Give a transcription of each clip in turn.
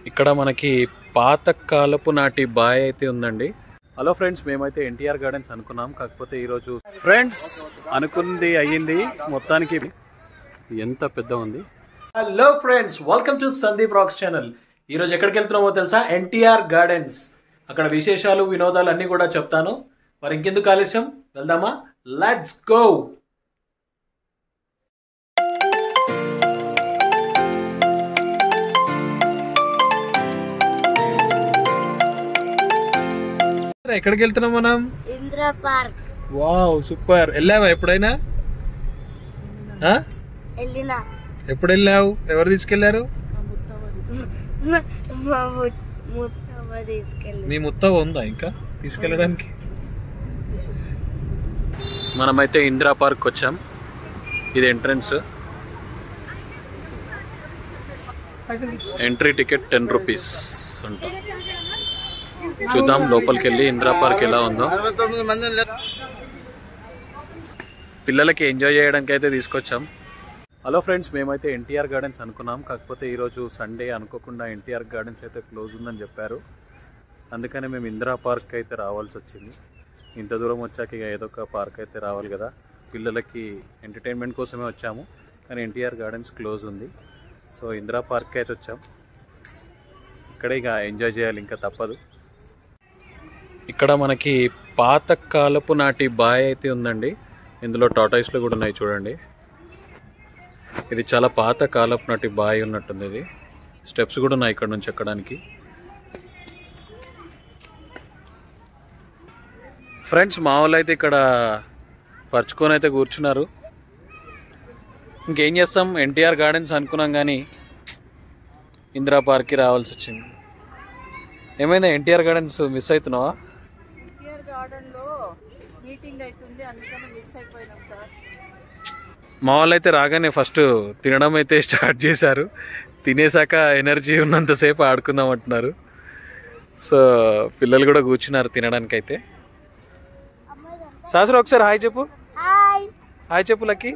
ఇక్కడ మనకి పాత కాలపు నాటి బాయ్ అయితే ఉందండి హలో ఫ్రెండ్స్ మేమైతే ఎన్టీఆర్ గార్డెన్స్ అనుకున్నాం కాకపోతే ఈరోజు ఫ్రెండ్స్ అనుకుంది అయ్యింది మొత్తానికి ఎంత పెద్ద ఉంది hello friends welcome to Sandeep rocks channel ఈ రోజు ఎక్కడికి వెళ్తున్నామో తెలుసా ఎన్టీఆర్ గార్డెన్స్ అక్కడ విశేషాలు వినోదాలు అన్ని కూడా చెప్తాను మరి ఇంకెందుకు ఆలస్యం వెళ్దామా లెట్స్ గో ఎక్కడికి వెళ్తున్నాం మనం ఇంద్ర పార్క్ వావ్ సూపర్ వెళ్ళావా ఎప్పుడైనా ఆ? వెళ్ళిన ఎప్పుడు వెళ్ళావు ఎవరు తీసుకెళ్లారు మా ము- ముత్తవ్వ తీసుకెళ్ళి మీ ముత్తవ ఉందా ఇంకా తీసుకెళ్ళడానికి మనమైతే ఇందిరా పార్క్ వచ్చాం ఇది entrance entry ticket ten rupees అంట చూద్దాం లోపలికి వెళ్ళి ఇందిరా పార్క్ ఎలా ఉందో పిల్లలకి ఎంజాయ్ చేయడానికి అయితే తీసుకొచ్చాం హలో ఫ్రెండ్స్ మేమైతే ఎన్టీఆర్ గార్డెన్స్ అనుకున్నాం కాకపోతే ఈరోజు సండే అనుకోకుండా ఎన్టీఆర్ గార్డెన్స్ అయితే క్లోజ్ ఉందని చెప్పారు అందుకనే మేము ఇందిరా పార్క్ అయితే రావాల్సి వచ్చింది ఇంత దూరం వచ్చాక ఇక ఏదో ఒక పార్క్ అయితే రావాలి కదా పిల్లలకి ఎంటర్టైన్మెంట్ కోసమే వచ్చాము కానీ ఎన్టీఆర్ గార్డెన్స్ క్లోజ్ ఉంది సో ఇందిరా పార్క్ అయితే వచ్చాం ఇక్కడే ఇక ఎంజాయ్ చేయాలి ఇంకా తప్పదు ఇక్కడ మనకి పాత కాలపు నాటి బాయ్ అయితే ఉందండి ఇందులో టాటాయిస్లు కూడా ఉన్నాయి చూడండి ఇది చాలా పాత కాలపు నాటి బాయ్ ఉన్నట్టుంది ఇది స్టెప్స్ కూడా ఉన్నాయి ఇక్కడ నుంచి ఎక్కడానికి ఫ్రెండ్స్ మా వాళ్ళు అయితే ఇక్కడ పరుచుకొని అయితే కూర్చున్నారు ఇంకేం చేస్తాం ఎన్టీఆర్ గార్డెన్స్ అనుకున్నాం కానీ ఇందిరా పార్క్కి రావాల్సి వచ్చింది ఏమైందా ఎన్టీఆర్ గార్డెన్స్ మిస్ అవుతున్నావా ఎన్టీఆర్ గార్డెన్ లో మీటింగ్ అవుతుంది అందుకని మిస్ అయిపోయినాం సార్ మా వాళ్ళు అయితే రాగానే ఫస్ట్ తినడం అయితే స్టార్ట్ చేశారు తినేసాక ఎనర్జీ ఉన్నంతసేపు ఆడుకుందాం అంటున్నారు సో పిల్లలు కూడా కూర్చున్నారు తినడానికి అయితే శాస్త్రం ఒకసారి హాయ్ చెప్పు హాయ్ హాయ్ చెప్పు లక్కి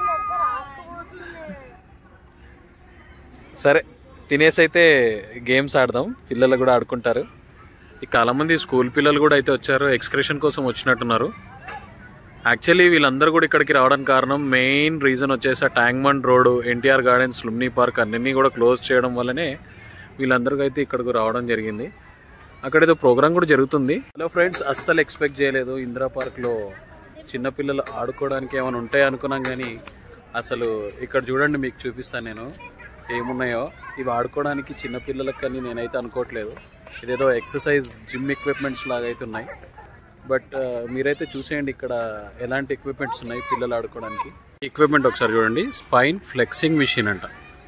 సరే తినేసి అయితే గేమ్స్ ఆడదాం పిల్లలు కూడా ఆడుకుంటారు ఈ చాలా మంది స్కూల్ పిల్లలు కూడా అయితే వచ్చారు ఎక్స్కర్షన్ కోసం వచ్చినట్టున్నారు యాక్చువల్లీ వీళ్ళందరూ కూడా ఇక్కడికి రావడానికి కారణం మెయిన్ రీజన్ వచ్చేసి ఆ tank bund road NTR gardens Lumbini park అన్నీ కూడా క్లోజ్ చేయడం వల్లనే వీళ్ళందరికీ అయితే ఇక్కడికి రావడం జరిగింది అక్కడ ఏదో ప్రోగ్రామ్ కూడా జరుగుతుంది హలో ఫ్రెండ్స్ అస్సలు ఎక్స్పెక్ట్ చేయలేదు ఇందిరా పార్క్లో చిన్నపిల్లలు ఆడుకోవడానికి ఏమైనా ఉంటాయి అనుకున్నాం కానీ అసలు ఇక్కడ చూడండి మీకు చూపిస్తాను నేను ఏమున్నాయో ఇవి ఆడుకోవడానికి చిన్నపిల్లలకు కానీ నేనైతే అనుకోవట్లేదు ఇదేదో ఎక్సర్సైజ్ జిమ్ ఎక్విప్మెంట్స్ లాగా అయితే ఉన్నాయి బట్ మీరైతే చూసేయండి ఇక్కడ ఎలాంటి ఎక్విప్మెంట్స్ ఉన్నాయి పిల్లలు ఆడుకోవడానికి ఎక్విప్మెంట్ ఒకసారి చూడండి స్పైన్ ఫ్లెక్సింగ్ మిషన్ అంట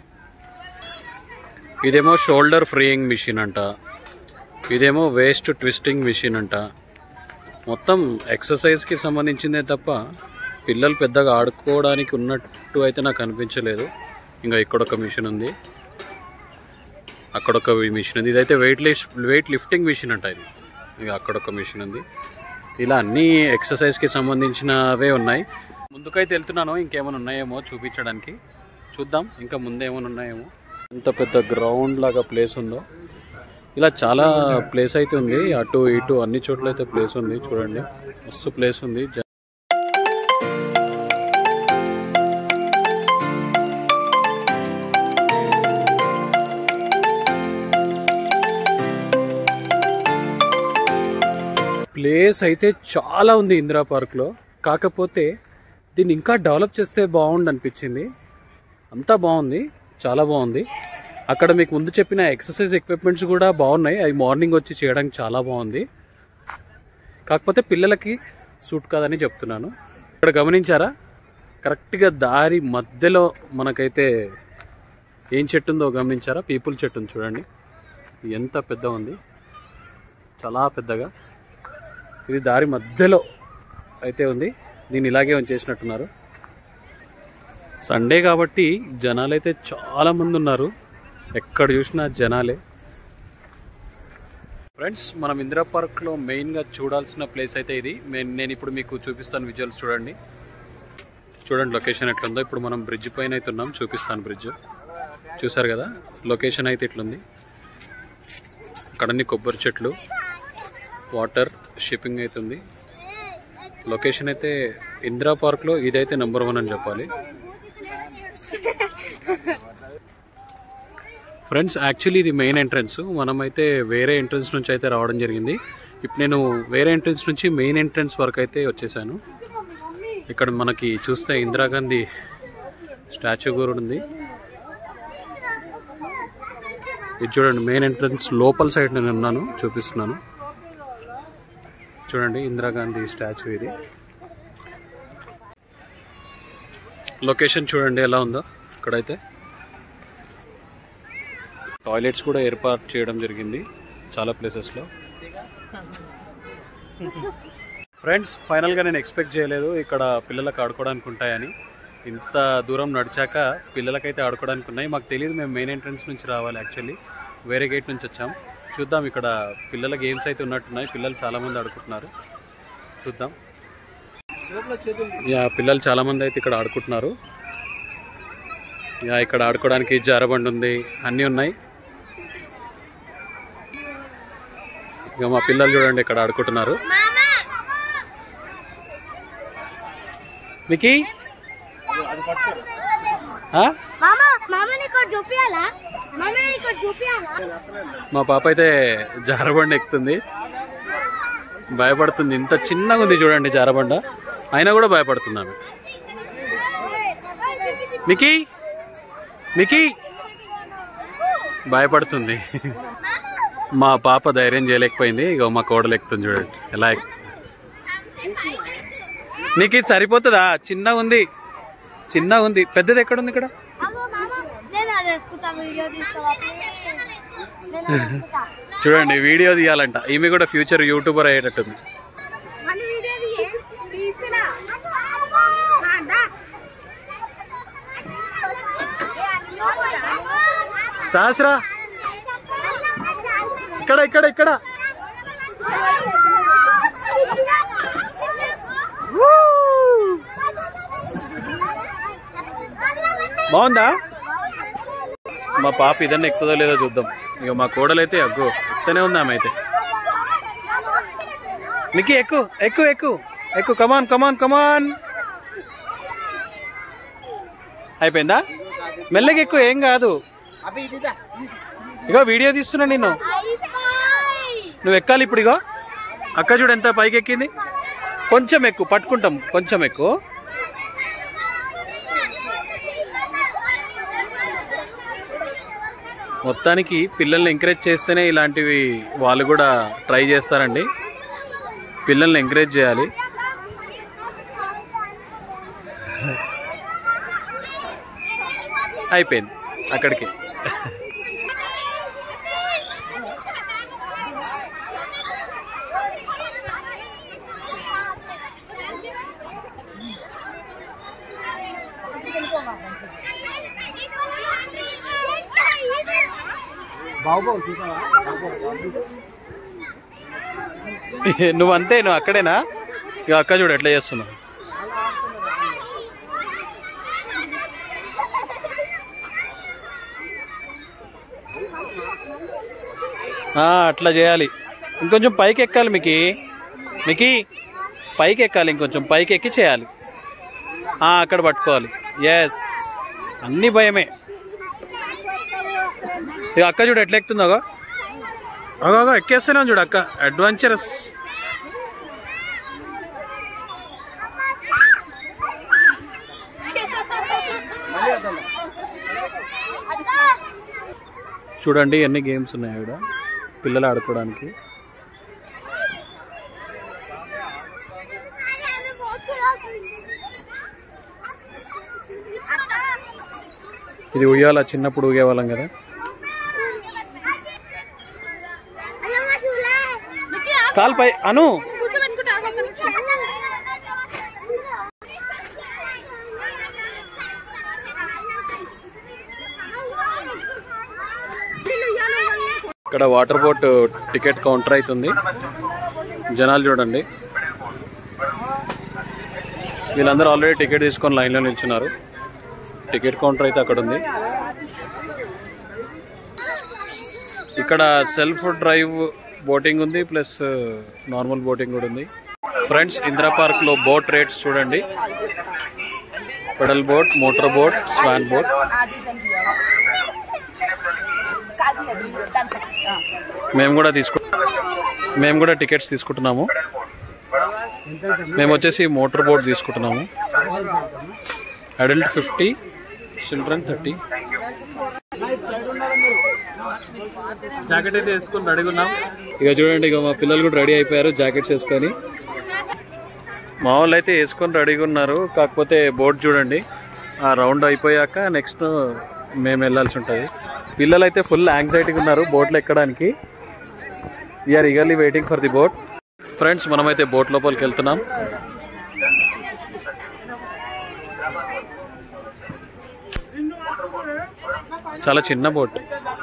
ఇదేమో షోల్డర్ ఫ్రీయింగ్ మిషన్ అంట ఇదేమో వేస్ట్ ట్విస్టింగ్ మిషన్ అంట మొత్తం ఎక్సర్సైజ్కి సంబంధించిందే తప్ప పిల్లలు పెద్దగా ఆడుకోవడానికి ఉన్నట్టు అయితే నాకు అనిపించలేదు ఇంకా ఇక్కడ ఒక మిషన్ ఉంది అక్కడ ఒక మిషన్ ఉంది ఇదైతే weight lift weight lifting machine అంట ఇది ఇక అక్కడ ఒక మిషన్ ఉంది ఇలా అన్ని ఎక్సర్సైజ్కి సంబంధించినవే ఉన్నాయి ముందుకైతే వెళ్తున్నాను ఇంకేమైనా ఉన్నాయేమో చూపించడానికి చూద్దాం ఇంకా ముందేమైనా ఉన్నాయేమో ఎంత పెద్ద గ్రౌండ్ లాగా ప్లేస్ ఉందో ఇలా చాలా ప్లేస్ అయితే ఉంది అటు ఇటు అన్ని చోట్ల అయితే ప్లేస్ ఉంది చూడండి మస్తు ప్లేస్ ఉంది జ- ప్లేస్ అయితే చాలా ఉంది ఇందిరా పార్క్లో కాకపోతే దీన్ని ఇంకా డెవలప్ చేస్తే బాగుండు అనిపించింది అంతా బాగుంది చాలా బాగుంది అక్కడ మీకు ముందు చెప్పిన ఎక్సర్సైజ్ ఎక్విప్మెంట్స్ కూడా బాగున్నాయి అవి మార్నింగ్ వచ్చి చేయడానికి చాలా బాగుంది కాకపోతే పిల్లలకి సూట్ కాదని చెప్తున్నాను ఇక్కడ గమనించారా కరెక్ట్గా దారి మధ్యలో మనకైతే ఏం చెట్టు ఉందో గమనించారా పీపుల్ చెట్టు ఉంది చూడండి ఎంత పెద్ద ఉంది చాలా పెద్దగా ఇది దారి మధ్యలో అయితే ఉంది దీన్ని ఇలాగే ఉంచేసినట్టున్నారు సండే కాబట్టి జనాలు అయితే చాలా మంది ఉన్నారు ఎక్కడ చూసినా జనాలే ఫ్రెండ్స్ మనం ఇందిరా పార్క్లో మెయిన్గా చూడాల్సిన ప్లేస్ అయితే ఇది మే- నేను ఇప్పుడు మీకు చూపిస్తాను విజువల్స్ చూడండి చూడండి లొకేషన్ ఎట్లుందో ఇప్పుడు మనం బ్రిడ్జ్ పైన అయితే ఉన్నాం చూపిస్తాను బ్రిడ్జ్ చూసారు కదా లొకేషన్ అయితే ఇట్లుంది అక్కడ అన్ని కొబ్బరి చెట్లు వాటర్ షిప్పింగ్ అవుతుంది లొకేషన్ అయితే ఇందిరా పార్క్లో ఇదైతే నెంబర్ వన్ అని చెప్పాలి ఫ్రెండ్స్ యాక్చువల్లీ ఇది మెయిన్ ఎంట్రన్స్ మనమైతే వేరే ఎంట్రన్స్ నుంచి అయితే రావడం జరిగింది ఇప్పుడు నేను వేరే ఎంట్రన్స్ నుంచి మెయిన్ ఎంట్రన్స్ వరకు అయితే వచ్చేసాను ఇక్కడ మనకి చూస్తే ఇందిరాగాంధీ స్టాచ్యూ కూడా ఉంది ఇది చూడండి మెయిన్ ఎంట్రన్స్ లోపల సైడ్ నేను ఉన్నాను చూపిస్తున్నాను చూడండి ఇందిరాగాంధీ స్టాచ్యూ ఇది లొకేషన్ చూడండి ఎలా ఉందో ఇక్కడైతే టాయిలెట్స్ కూడా ఏర్పాటు చేయడం జరిగింది చాలా ప్లేసెస్లో ఫ్రెండ్స్ ఫైనల్గా నేను ఎక్స్పెక్ట్ చేయలేదు ఇక్కడ పిల్లలకు ఆడుకోవడానికి ఉంటాయని ఇంత దూరం నడిచాక పిల్లలకైతే ఆడుకోవడానికి ఉన్నాయి మాకు తెలియదు మేము మెయిన్ ఎంట్రన్స్ నుంచి రావాలి యాక్చువల్లీ వేరే గేట్ నుంచి వచ్చాం చూద్దాం ఇక్కడ పిల్లల గేమ్స్ అయితే ఉన్నట్టున్నాయి పిల్లలు చాలామంది ఆడుకుంటున్నారు చూద్దాం యా పిల్లలు చాలామంది అయితే ఇక్కడ ఆడుకుంటున్నారు యా ఇక్కడ ఆడుకోవడానికి జారబండి ఉంది అన్నీ ఉన్నాయి ఇక మా పిల్లలు చూడండి ఇక్కడ ఆడుకుంటున్నారు మికీ ఆ? మామ మామ నీకు ఒకటి చూపియాలా మామ నీకు ఒకటి చూపియాలా మా పాప అయితే జారబండ ఎక్కుతుంది భయపడుతుంది ఇంత చిన్నగా ఉంది చూడండి జారబండ అయినా కూడా భయపడుతుంది ఆమె మికీ మికీ భయపడుతుంది మా పాప ధైర్యం చేయలేకపోయింది ఇక మా కోడలు ఎక్కుతుంది చూడండి ఎలా ఎక్కు నీకు ఇది సరిపోతుందా చిన్నగా ఉంది చిన్నగా ఉంది పెద్దది ఎక్కడ ఉంది ఇక్కడ అగో మామ నేను అది ఎక్కుతా వీడియో తీస్తావా please? నేను అది ఎక్కుతా చూడండి వీడియో తీయాలంట ఈమె కూడా ఫ్యూచర్ యూట్యూబర్ అయ్యేటట్టుంది మళ్ళీ వీడియో తీయే తీసినా సహస్రా ఇక్కడ ఇక్కడ ఇక్కడ బాగుందా మా పాప ఇదన్నా ఎక్కుతుందో లేదో చూద్దాం ఇక మా కోడలైతే అగ్గో ఎక్కుతూనే ఉంది ఆమె అయితే నీకు ఎక్కు ఎక్కు ఎక్కు ఎక్కు కమాన్ కమాన్ కమాన్ అయిపోయిందా మెల్లగా ఎక్కువ ఏం కాదు ఇగో వీడియో తీస్తున్నా నిన్ను నువ్వు ఎక్కాలి ఇప్పుడు ఇగో అక్క చూడు ఎంత పైకి ఎక్కింది కొంచెం ఎక్కువ పట్టుకుంటాం కొంచెం ఎక్కువ మొత్తానికి పిల్లల్ని ఎంకరేజ్ చేస్తేనే ఇలాంటివి వాళ్ళు కూడా ట్రై చేస్తారండి పిల్లల్ని ఎంకరేజ్ చేయాలి అయిపోయింది అక్కడికి నువ్వు అంతే నువ్వు అక్కడేనా ఇక అక్క చూడు ఎట్లా చేస్తున్నావు ఆ, అట్లా చేయాలి ఇంకొంచెం పైకి ఎక్కాలి మీకు మీకు పైకి ఎక్కాలి ఇంకొంచెం పైకి ఎక్కి చేయాలి ఆ, అక్కడ పట్టుకోవాలి ఎస్ అన్ని భయమే ఇక అక్క చూడు ఎట్లా ఎక్కుతుందో అగో అగో అగో ఎక్కేస్తున్నాం చూడు అక్క అడ్వెంచరస్ చూడండి ఎన్ని గేమ్స్ ఉన్నాయి ఇక్కడ పిల్లలు ఆడుకోవడానికి ఇది ఉయ్యాల చిన్నప్పుడు ఊగేవాళ్ళం కదా కాల్పై అను ఇక్కడ వాటర్ బోట్ టికెట్ కౌంటర్ అవుతుంది జనాలు చూడండి వీళ్ళందరూ ఆల్రెడీ టికెట్ తీసుకొని లైన్లో నిల్చున్నారు టికెట్ కౌంటర్ అయితే అక్కడ ఉంది ఇక్కడ సెల్ఫ్ డ్రైవ్ బోటింగ్ ఉంది ప్లస్ నార్మల్ బోటింగ్ కూడా ఉంది ఫ్రెండ్స్ ఇందిరా పార్క్ లో బోట్ రేట్స్ చూడండి pedal boat motor boat swan boat మేము కూడా తీసుకు మేము కూడా టికెట్స్ తీసుకుంటున్నాము మేము వచ్చేసి మోటార్ బోట్ తీసుకుంటున్నాము adult fifty children thirty jacket అయితే వేసుకొని రెడీగా ఉన్నాం ఇక చూడండి ఇక మా పిల్లలు కూడా రెడీ అయిపోయారు జాకెట్స్ వేసుకొని మా వాళ్ళు అయితే వేసుకొని రెడీగా ఉన్నారు కాకపోతే బోట్ చూడండి ఆ రౌండ్ అయిపోయాక నెక్స్ట్ మేము వెళ్ళాల్సి ఉంటుంది పిల్లలు అయితే ఫుల్ యాంగ్జైటీగా ఉన్నారు బోట్లో ఎక్కడానికి we're eagerly waiting for the boat friends మనమైతే బోట్ లోపలికి వెళ్తున్నాం చాలా చిన్న బోట్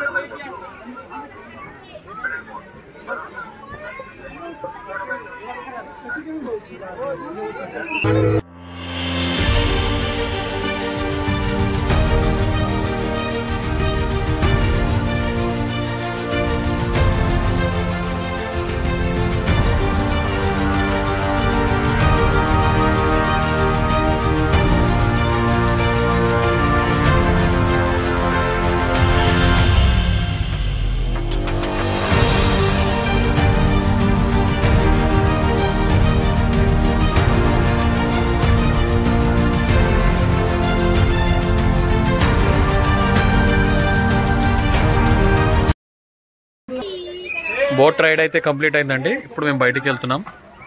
బోట్ రైడ్ అయితే కంప్లీట్ అయిందండి ఇప్పుడు మేము బయటికి వెళ్తున్నాం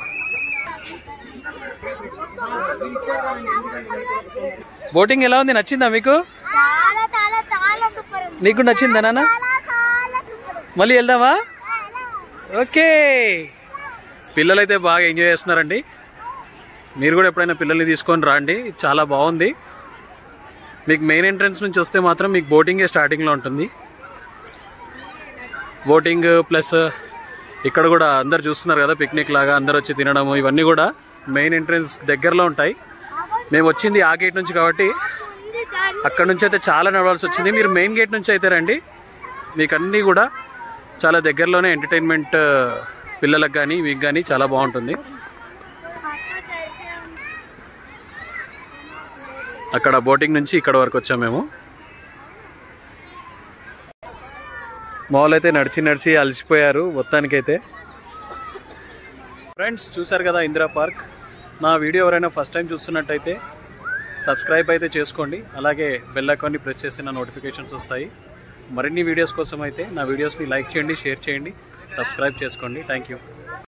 బోటింగ్ ఎలా ఉంది నచ్చిందా మీకు చాలా చాలా చాలా సూపర్ ఉంది నీకు నచ్చిందా నాన్న చాలా చాలా సూపర్ ఉంది మళ్ళీ వెళ్దామా ఓకే పిల్లలు అయితే బాగా ఎంజాయ్ చేస్తున్నారండి మీరు కూడా ఎప్పుడైనా పిల్లల్ని తీసుకొని రండి చాలా బాగుంది మీకు మెయిన్ ఎంట్రన్స్ నుంచి వస్తే మాత్రం మీకు బోటింగే స్టార్టింగ్లో ఉంటుంది బోటింగ్ ప్లస్ ఇక్కడ కూడా అందరు చూస్తున్నారు కదా పిక్నిక్ లాగా అందరు వచ్చి తినడం ఇవన్నీ కూడా మెయిన్ ఎంట్రన్స్ దగ్గరలో ఉంటాయి మేము వచ్చింది ఆ గేట్ నుంచి కాబట్టి ఉంది కానీ అక్కడ నుంచి అయితే చాలా నడవాల్సి వచ్చింది మీరు మెయిన్ గేట్ నుంచి అయితే రండి మీకు అన్నీ కూడా చాలా దగ్గరలోనే ఎంటర్టైన్మెంట్ పిల్లలకు కానీ మీకు కానీ చాలా బాగుంటుంది అక్కడ బోటింగ్ నుంచి ఇక్కడ వరకు వచ్చాం మేము మామూలు అయితే నడిచి నడిచి అలసిపోయారు మొత్తానికైతే ఫ్రెండ్స్ చూసారు కదా ఇందిరా పార్క్ నా వీడియో ఎవరైనా ఫస్ట్ టైం చూస్తున్నట్టయితే సబ్స్క్రైబ్ అయితే చేసుకోండి అలాగే బెల్ ఐకాన్ని ప్రెస్ చేసి నా నోటిఫికేషన్స్ వస్తాయి మరిన్ని వీడియోస్ కోసం అయితే నా వీడియోస్ని లైక్ చేయండి షేర్ చేయండి సబ్స్క్రైబ్ చేసుకోండి థ్యాంక్ యూ